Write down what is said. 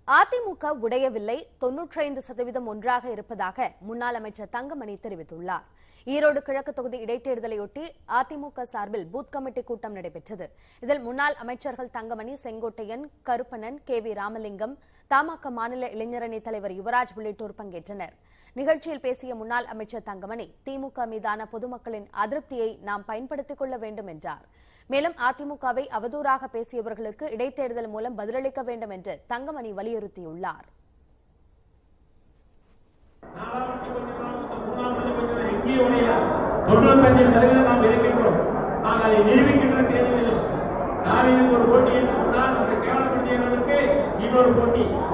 அதிமுக உடையவில்லை தொன்னூற்றைந்து சதவீதம் ஒன்றாக இருப்பதாக முன்னாள் அமைச்சர் தங்கமணி தெரிவித்துள்ளார் ஈரோடு கிழக்கு தொகுதி இடைத்தேர்தலையொட்டி அதிமுக சார்பில் பூத் கமிட்டி கூட்டம் நடைபெற்றது இதில் முன்னாள் அமைச்சர்கள் தங்கமணி செங்கோட்டையன் கருப்பணன் கே வி ராமலிங்கம் தமாக மாநில இளைஞரணி தலைவர் யுவராஜ் உள்ளிட்டோர் பங்கேற்றனர் நிகழ்ச்சியில் பேசிய முன்னாள் அமைச்சர் தங்கமணி திமுக மீதான பொதுமக்களின் அதிருப்தியை நாம் பயன்படுத்திக் கொள்ள வேண்டும் என்றார் மேலும் அதிமுகவை அவதூறாக பேசியவர்களுக்கு இடைத்தேர்தல் மூலம் பதிலளிக்க வேண்டும் என்று தங்கமணி வலியுறுத்தியுள்ளார் தொண்ணூத்தஞ்சு சதவீதம் நாம் இருக்கின்றோம் நாங்கள் அதை நிரூபிக்கின்ற தேர்தலில் ஸ்டாலினுக்கு ஒரு போட்டி என்று சொன்னால் நம்மை கேவலப்படுத்தியவர்களுக்கு இன்னொரு போட்டி